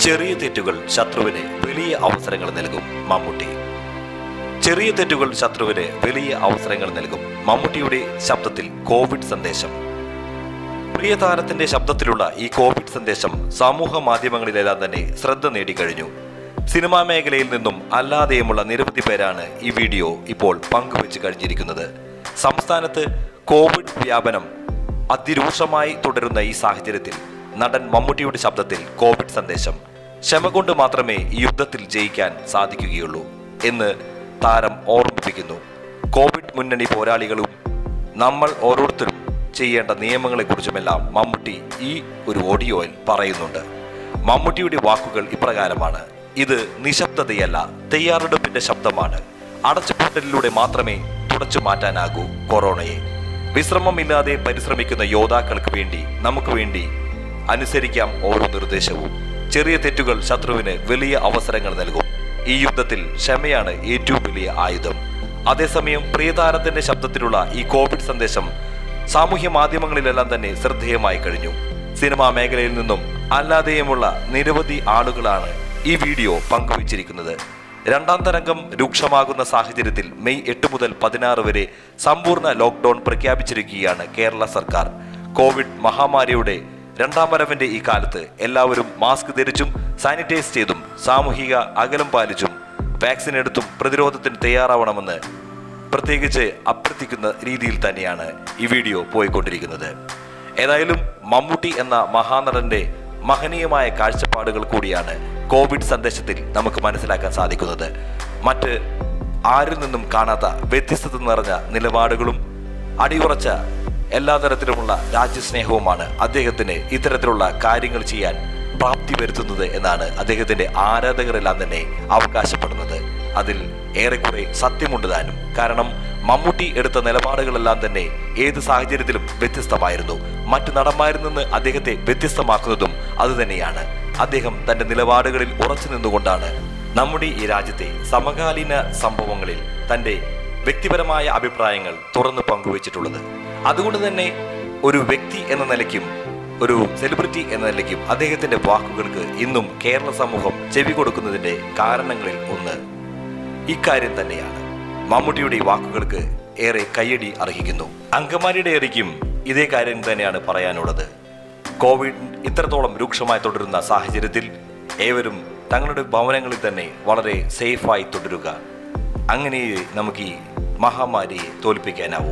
ചെറിയ തെറ്റുകൾ ശത്രുവിന് വലിയ അവസരങ്ങൾ നൽകും മമ്മൂട്ടി ചെറിയ തെറ്റുകൾ ശത്രുവിന് വലിയ അവസരങ്ങൾ നൽകും മമ്മൂട്ടിയുടെ ശബ്ദത്തിൽ കോവിഡ് സന്ദേശം പ്രിയ താരത്തിന്റെ ശബ്ദത്തിലുള്ള ഈ കോവിഡ് സന്ദേശം സമൂഹ മാധ്യമങ്ങളിലെല്ലാം തന്നെ ശ്രദ്ധ നേടിക്കഴിഞ്ഞു സിനിമാ മേഖലയിൽ നിന്നും അല്ലാതെയുമുള്ള നിരവധി പേരാണ് ഈ വീഡിയോ ഇപ്പോൾ പങ്കുവച്ച് കഴിഞ്ഞിരിക്കുന്നത് സംസ്ഥാനത്ത് കോവിഡ് വ്യാപനം അതിരൂക്ഷമായി തുടരുന്ന ഈ സാഹചര്യത്തിൽ നടൻ മമ്മൂട്ടിയുടെ ശബ്ദത്തിൽ കോവിഡ് സന്ദേശം ക്ഷമ കൊണ്ട് മാത്രമേ ഈ യുദ്ധത്തിൽ ജയിക്കാൻ സാധിക്കുകയുള്ളൂ എന്ന് താരം ഓർമ്മിപ്പിക്കുന്നു കോവിഡ് മുന്നണി പോരാളികളും നമ്മൾ ഓരോരുത്തരും ചെയ്യേണ്ട നിയമങ്ങളെക്കുറിച്ചുമെല്ലാം മമ്മൂട്ടി ഈ ഒരു ഓഡിയോയിൽ പറയുന്നുണ്ട് മമ്മൂട്ടിയുടെ വാക്കുകൾ ഇപ്രകാരമാണ് ഇത് നിശബ്ദതയല്ല തയ്യാറെടുപ്പിന്റെ ശബ്ദമാണ് അടച്ചുപൂട്ടലിലൂടെ മാത്രമേ തുടച്ചു മാറ്റാനാകൂ കൊറോണയെ വിശ്രമമില്ലാതെ പരിശ്രമിക്കുന്ന യോദ്ധാക്കൾക്ക് വേണ്ടി നമുക്ക് വേണ്ടി അനുസരിക്കാം ഓരോ നിർദ്ദേശവും ചെറിയ തെറ്റുകൾ ശത്രുവിന് വലിയ അവസരങ്ങൾ നൽകും ഈ യുദ്ധത്തിൽ ക്ഷമയാണ് ഏറ്റവും വലിയ ആയുധം അതേസമയം പ്രിയതാരത്തിന്റെ ശബ്ദത്തിലുള്ള ഈ കോവിഡ് സന്ദേശം സാമൂഹ്യ മാധ്യമങ്ങളിലെല്ലാം തന്നെ ശ്രദ്ധേയമായി കഴിഞ്ഞു സിനിമാ മേഖലയിൽ നിന്നും അല്ലാതെയുമുള്ള നിരവധി ആളുകളാണ് ഈ വീഡിയോ പങ്കുവച്ചിരിക്കുന്നത് രണ്ടാം തരംഗം രൂക്ഷമാകുന്ന സാഹചര്യത്തിൽ മെയ് എട്ട് മുതൽ പതിനാറ് വരെ സമ്പൂർണ്ണ ലോക്ക്ഡൌൺ പ്രഖ്യാപിച്ചിരിക്കുകയാണ് കേരള സർക്കാർ കോവിഡ് മഹാമാരിയുടെ രണ്ടാം വരവിന്റെ ഈ കാലത്ത് എല്ലാവരും മാസ്ക് ധരിച്ചും സാനിറ്റൈസ് ചെയ്തും സാമൂഹിക അകലം പാലിച്ചും വാക്സിൻ എടുത്തും പ്രതിരോധത്തിന് തയ്യാറാവണമെന്ന് പ്രത്യേകിച്ച് അഭ്യർത്ഥിക്കുന്ന രീതിയിൽ തന്നെയാണ് ഈ വീഡിയോ പോയിക്കൊണ്ടിരിക്കുന്നത് ഏതായാലും മമ്മൂട്ടി എന്ന മഹാനടന്റെ മഹനീയമായ കാഴ്ചപ്പാടുകൾ കൂടിയാണ് കോവിഡ് സന്ദേശത്തിൽ നമുക്ക് മനസ്സിലാക്കാൻ സാധിക്കുന്നത് മറ്റ് ആരിൽ നിന്നും കാണാത്ത വ്യത്യസ്തത നിറഞ്ഞ നിലപാടുകളും അടിയുറച്ച എല്ലാ തരത്തിലുമുള്ള രാജ്യസ്നേഹവുമാണ് അദ്ദേഹത്തിന് ഇത്തരത്തിലുള്ള കാര്യങ്ങൾ ചെയ്യാൻ പ്രാപ്തി വരുത്തുന്നത് എന്നാണ് അദ്ദേഹത്തിന്റെ ആരാധകരെല്ലാം തന്നെ അവകാശപ്പെടുന്നത് അതിൽ ഏറെക്കുറെ സത്യമുണ്ട് താനും കാരണം മമ്മൂട്ടി എടുത്ത നിലപാടുകളെല്ലാം തന്നെ ഏത് സാഹചര്യത്തിലും വ്യത്യസ്തമായിരുന്നു മറ്റു നടന്മാരിൽ നിന്ന് അദ്ദേഹത്തെ വ്യത്യസ്തമാക്കുന്നതും അതുതന്നെയാണ് അദ്ദേഹം തന്റെ നിലപാടുകളിൽ ഉറച്ചു നിന്നുകൊണ്ടാണ് നമ്മുടെ ഈ രാജ്യത്തെ സമകാലീന സംഭവങ്ങളിൽ തന്റെ വ്യക്തിപരമായ അഭിപ്രായങ്ങൾ തുറന്നു പങ്കുവച്ചിട്ടുള്ളത് അതുകൊണ്ട് തന്നെ ഒരു വ്യക്തി എന്ന നിലയ്ക്കും ഒരു സെലിബ്രിറ്റി എന്ന നിലയ്ക്കും അദ്ദേഹത്തിന്റെ വാക്കുകൾക്ക് ഇന്നും കേരള സമൂഹം ചെവി കൊടുക്കുന്നതിന്റെ കാരണങ്ങളിൽ ഒന്ന് ഇക്കാര്യം തന്നെയാണ് മമ്മൂട്ടിയുടെ ഈ വാക്കുകൾക്ക് ഏറെ കയ്യടി അർഹിക്കുന്നു അങ്കമാലിയുടെ ഏറിക്കും ഇതേ കാര്യം തന്നെയാണ് പറയാനുള്ളത് കോവിഡ് ഇത്രത്തോളം രൂക്ഷമായി തുടരുന്ന സാഹചര്യത്തിൽ ഏവരും തങ്ങളുടെ ഭവനങ്ങളിൽ തന്നെ വളരെ സേഫായി തുടരുക അങ്ങനെ നമുക്ക് ഈ മഹാമാരിയെ തോൽപ്പിക്കാനാവൂ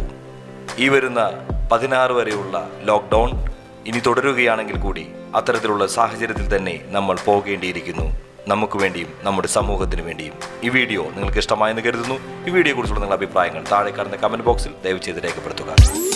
ഈ വരുന്ന പതിനാറ് വരെയുള്ള ലോക്ക്ഡൗൺ ഇനി തുടരുകയാണെങ്കിൽ കൂടി അത്തരത്തിലുള്ള സാഹചര്യത്തിൽ തന്നെ നമ്മൾ പോകേണ്ടിയിരിക്കുന്നു നമുക്ക് വേണ്ടിയും നമ്മുടെ സമൂഹത്തിന് വേണ്ടിയും ഈ വീഡിയോ നിങ്ങൾക്ക് ഇഷ്ടമായെന്ന് കരുതുന്നു ഈ വീഡിയോയെക്കുറിച്ചുള്ള നിങ്ങളുടെ അഭിപ്രായങ്ങൾ താഴെ കാണുന്ന കമന്റ് ബോക്സിൽ ദയവ് ചെയ്ത് രേഖപ്പെടുത്തുക